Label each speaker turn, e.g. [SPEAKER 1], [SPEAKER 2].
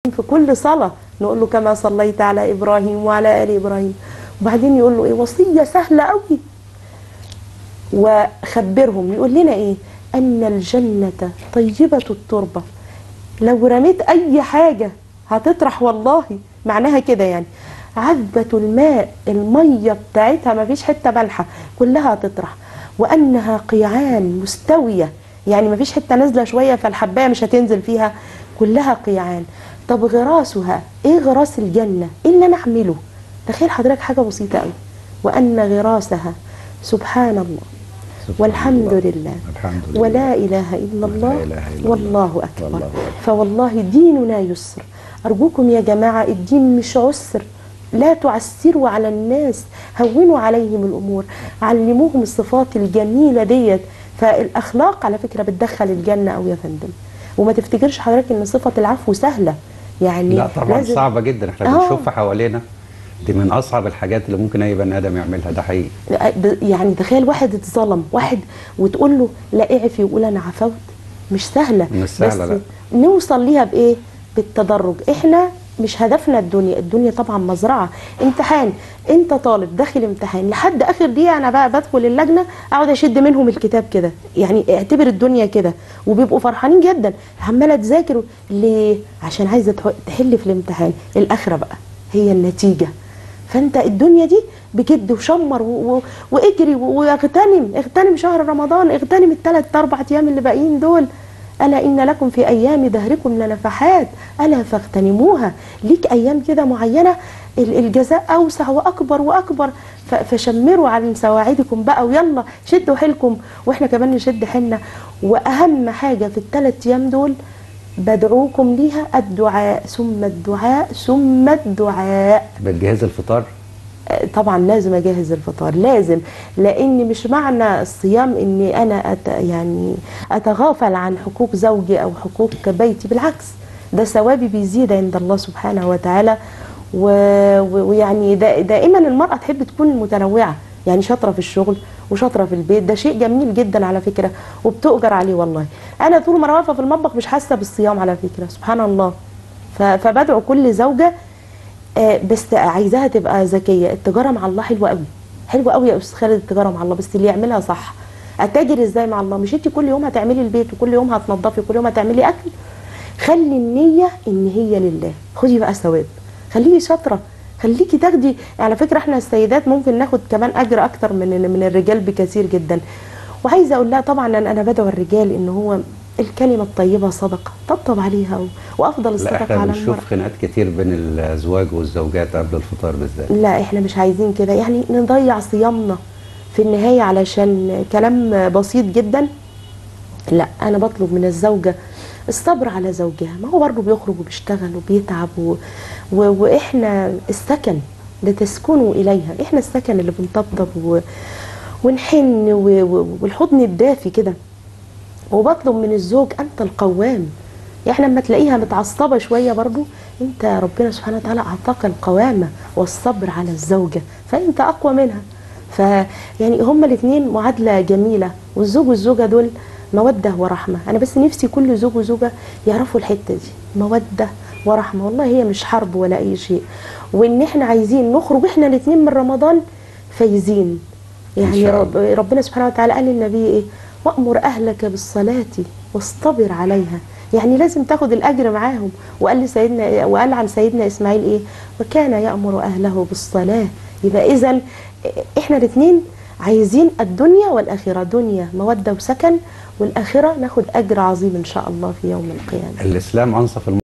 [SPEAKER 1] في كل صلاه نقول له كما صليت على ابراهيم وعلى ال ابراهيم وبعدين يقول له ايه وصيه سهله قوي وخبرهم يقول لنا ايه ان الجنه طيبه التربه لو رميت اي حاجه هتطرح والله معناها كده يعني عذبة الماء المية بتاعتها ما فيش حتة مالحة كلها هتطرح وأنها قيعان مستوية يعني ما فيش حتة نازلة شوية فالحباية مش هتنزل فيها كلها قيعان طب غراسها ايه غراس الجنة ايه اللي انا اعمله تخيل حضرتك حاجة بسيطة قوي وأن غراسها سبحان الله
[SPEAKER 2] سبحان
[SPEAKER 1] والحمد
[SPEAKER 2] الله.
[SPEAKER 1] لله
[SPEAKER 2] الحمد لله
[SPEAKER 1] ولا إله إلا الله
[SPEAKER 2] إله إلا الله.
[SPEAKER 1] والله أكبر
[SPEAKER 2] والله أكبر.
[SPEAKER 1] فوالله ديننا يسر أرجوكم يا جماعة الدين مش عسر لا تعسروا على الناس هونوا عليهم الأمور علموهم الصفات الجميلة ديت فالأخلاق على فكرة بتدخل الجنة أو يا فندم وما تفتكرش حضرتك إن صفة العفو سهلة يعني
[SPEAKER 2] لا طبعا
[SPEAKER 1] لازم-
[SPEAKER 2] صعبه جدا احنا
[SPEAKER 1] آه.
[SPEAKER 2] بنشوفها حوالينا دي من اصعب الحاجات اللي ممكن اي بني ادم يعملها ده حقيقي
[SPEAKER 1] ب- يعني تخيل واحد اتظلم واحد وتقول له لا اعفي ويقول انا عفوت مش سهله
[SPEAKER 2] مش سهلة،
[SPEAKER 1] بس
[SPEAKER 2] لا.
[SPEAKER 1] نوصل ليها بايه بالتدرج احنا مش هدفنا الدنيا الدنيا طبعا مزرعه امتحان انت طالب داخل امتحان لحد اخر دقيقه انا بقى بدخل اللجنه اقعد اشد منهم الكتاب كده يعني اعتبر الدنيا كده وبيبقوا فرحانين جدا عماله تذاكر ليه عشان عايزه تح- تحل في الامتحان الاخره بقى هي النتيجه فانت الدنيا دي بجد وشمر و... و... واجري و... واغتنم اغتنم شهر رمضان اغتنم الثلاث اربع ايام اللي باقيين دول الا ان لكم في ايام دهركم لنفحات الا فاغتنموها ليك ايام كده معينه ال- الجزاء اوسع واكبر واكبر ف... فشمروا عن سواعدكم بقى ويلا شدوا حيلكم واحنا كمان نشد حيلنا واهم حاجه في الثلاث ايام دول بدعوكم ليها الدعاء ثم الدعاء ثم الدعاء
[SPEAKER 2] بتجهز الفطار
[SPEAKER 1] طبعا لازم اجهز الفطار لازم لان مش معنى الصيام اني انا أت يعني اتغافل عن حقوق زوجي او حقوق بيتي بالعكس ده ثوابي بيزيد عند الله سبحانه وتعالى و- و- ويعني دا دائما المراه تحب تكون متنوعه يعني شاطره في الشغل وشاطره في البيت ده شيء جميل جدا على فكره وبتؤجر عليه والله انا طول ما انا واقفه في المطبخ مش حاسه بالصيام على فكره سبحان الله ف- فبدعو كل زوجه آه، بس عايزاها تبقى ذكيه التجاره مع الله حلوه قوي حلوه قوي يا استاذ خالد التجاره مع الله بس اللي يعملها صح اتاجر ازاي مع الله مش انت كل يوم هتعملي البيت وكل يوم هتنضفي وكل يوم هتعملي اكل خلي النيه ان هي لله خدي بقى ثواب خليكي شاطره خليكي تاخدي على فكره احنا السيدات ممكن ناخد كمان اجر اكتر من من الرجال بكثير جدا وعايزه اقول لها طبعا انا أنا بدعو الرجال ان هو الكلمه الطيبه صدقه طبطب عليها و- وافضل
[SPEAKER 2] لا
[SPEAKER 1] الصدقه
[SPEAKER 2] احنا
[SPEAKER 1] على
[SPEAKER 2] بنشوف
[SPEAKER 1] المرأة
[SPEAKER 2] خناقات كتير بين الازواج والزوجات قبل الفطار بالذات
[SPEAKER 1] لا احنا مش عايزين كده يعني نضيع صيامنا في النهاية علشان كلام بسيط جدا لا انا بطلب من الزوجة الصبر على زوجها ما هو برضه بيخرج وبيشتغل وبيتعب و... و... واحنا السكن لتسكنوا اليها احنا السكن اللي بنطبطب و... ونحن و... و... والحضن الدافي كده وبطلب من الزوج انت القوام احنا لما تلاقيها متعصبه شويه برضو انت ربنا سبحانه وتعالى اعطاك القوامه والصبر على الزوجه فانت اقوى منها فيعني هما الاثنين معادله جميله والزوج والزوجه دول موده ورحمه انا بس نفسي كل زوج وزوجه يعرفوا الحته دي موده ورحمه والله هي مش حرب ولا اي شيء وان احنا عايزين نخرج احنا الاثنين من رمضان فايزين يعني
[SPEAKER 2] شاء
[SPEAKER 1] رب ربنا سبحانه وتعالى قال للنبي ايه وامر اهلك بالصلاه واصطبر عليها يعني لازم تاخد الاجر معاهم وقال لسيدنا وقال عن سيدنا اسماعيل ايه وكان يامر اهله بالصلاه يبقى اذا احنا الاثنين عايزين الدنيا والاخره دنيا موده وسكن والاخره ناخد اجر عظيم ان شاء الله في يوم القيامه
[SPEAKER 2] الاسلام انصف